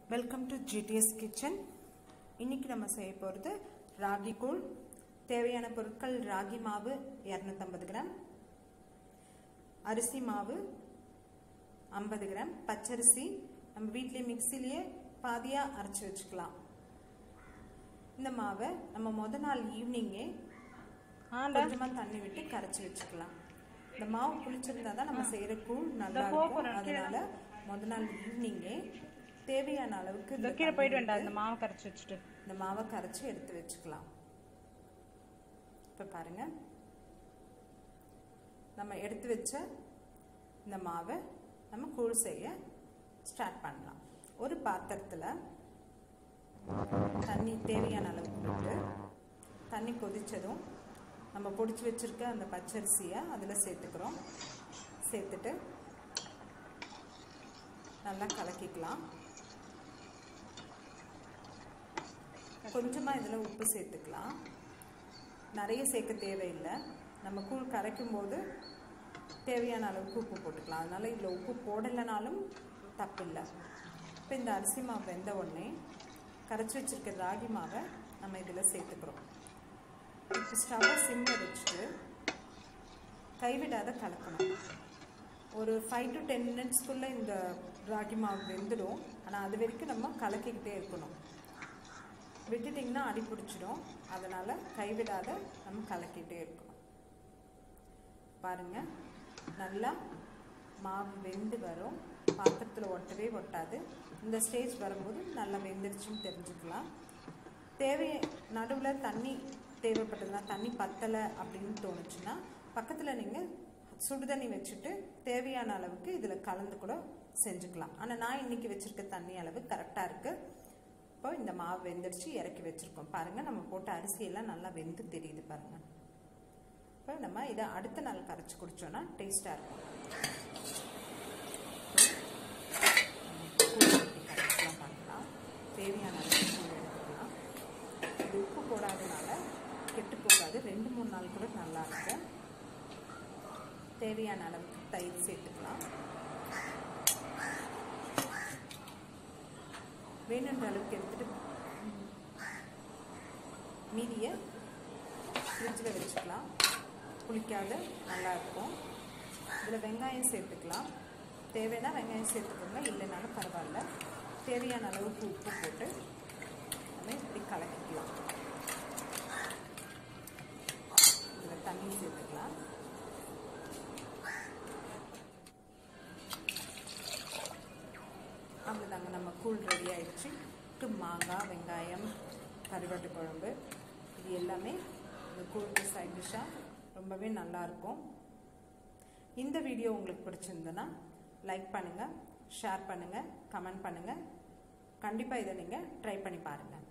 welcome to GDS kitchen இன்னைக்கு நம்ம செய்ய போகிறது ராகி கூழ் தேவையான பொருட்கள் ராகி மாவு இரநூத்தம்பது கிராம் அரிசி மாவு ஐம்பது கிராம் பச்சரிசி நம்ம வீட்டிலே மிக்சிலேயே பாதியாக அரைச்சி வச்சுக்கலாம் இந்த மாவை நம்ம முத நாள் ஈவினிங்கே கொஞ்சமாக தண்ணி விட்டு கரைச்சி வச்சுக்கலாம் இந்த மாவு புளிச்சிருந்தா தான் நம்ம செய்கிற கூழ் நல்லா இருக்கும் அதனால முத நாள் ஈவினிங்கே தேவையான அளவுக்கு இந்த கீழே தண்ணி போயிட்டு வேண்டாம் விட்டு இந்த மாவை கரைச்சி வச்சுட்டு இந்த மாவை கரைச்சி எடுத்து வச்சுக்கலாம் இப்போ பாருங்க நம்ம எடுத்து வச்ச இந்த மாவை நம்ம கூழ் செய்ய ஸ்டார்ட் பண்ணலாம் ஒரு பாத்திரத்தில் தண்ணி தேவையான அளவுக்கு விட்டு தண்ணி கொதிச்சதும் நம்ம பொடிச்சு வச்சிருக்க அந்த பச்சரிசியை அதில் சேர்த்துக்கிறோம் சேர்த்துட்டு நல்லா கலக்கிக்கலாம் கொஞ்சமாக இதில் உப்பு சேர்த்துக்கலாம் நிறைய சேர்க்க தேவையில்லை நம்ம கூழ் கரைக்கும் போது தேவையான அளவுக்கு உப்பு போட்டுக்கலாம் அதனால் இதில் உப்பு போடலைனாலும் தப்பு இல்லை இப்போ இந்த அரிசி மாவு வெந்த உடனே கரைச்சி வச்சிருக்க ராகி மாவை நம்ம இதில் சேர்த்துக்கிறோம் இப்போ ஸ்டவ்வை சிம்மில் வச்சுட்டு கைவிடாத கலக்கணும் ஒரு ஃபைவ் டு டென் மினிட்ஸ்க்குள்ளே இந்த ராகி மாவு வெந்துடும் ஆனால் அது வரைக்கும் நம்ம கலக்கிக்கிட்டே இருக்கணும் விட்டுட்டிங்கன்னா அடி பிடிச்சிடும் அதனால் கைவிடாத நம்ம கலக்கிட்டே இருக்கணும் பாருங்க நல்லா மாவு வெந்து வரும் பாத்திரத்தில் ஒட்டவே ஒட்டாது இந்த ஸ்டேஜ் வரும்போது நல்லா வெந்துருச்சுன்னு தெரிஞ்சுக்கலாம் தேவை நடுவில் தண்ணி தேவைப்பட்டதுன்னா தண்ணி பத்தலை அப்படின்னு தோணுச்சுன்னா பக்கத்தில் நீங்கள் சுடுதண்ணி வச்சுட்டு தேவையான அளவுக்கு இதில் கலந்து கூட செஞ்சுக்கலாம் ஆனால் நான் இன்னைக்கு வச்சுருக்க தண்ணி அளவு கரெக்டாக இருக்குது இப்போ இந்த மாவு வெந்துருச்சு இறக்கி வச்சுருக்கோம் பாருங்கள் நம்ம போட்ட அரிசியெல்லாம் நல்லா வெந்து தெரியுது பாருங்கள் இப்போ நம்ம இதை அடுத்த நாள் கரைச்சி குடித்தோன்னா டேஸ்ட்டாக இருக்கும் கூழ் ஊத்தி கரைச்சிலாம் பண்ணலாம் தேவையான அளவுக்கு கூழ் எடுத்துக்கலாம் இது உப்பு போடாதனால கெட்டு போகாது ரெண்டு மூணு நாள் கூட நல்லா இருக்கும் தேவையான அளவுக்கு தயிர் சேர்த்துக்கலாம் வேணுன்ற அளவுக்கு எடுத்துட்டு மீதியை ஃப்ரிட்ஜில் வச்சுக்கலாம் புளிக்காத நல்லா இருக்கும் இதில் வெங்காயம் சேர்த்துக்கலாம் தேவைன்னா வெங்காயம் சேர்த்துக்கோங்க இல்லைனாலும் பரவாயில்ல தேவையான அளவுக்கு உப்பு போட்டு நம்ம இப்படி கலக்கிக்கலாம் இதில் தண்ணி சேர்த்துக்கலாம் அவ்வளோதாங்க நம்ம கூழ் ரெடி ஆயிடுச்சு டு மாங்காய் வெங்காயம் கருவாட்டு குழம்பு இது எல்லாமே இந்த கூழுக்கு சைட் டிஷ்ஷாக ரொம்பவே நல்லாயிருக்கும் இந்த வீடியோ உங்களுக்கு பிடிச்சிருந்ததுன்னா லைக் பண்ணுங்கள் ஷேர் பண்ணுங்கள் கமெண்ட் பண்ணுங்கள் கண்டிப்பாக இதை நீங்கள் ட்ரை பண்ணி பாருங்கள்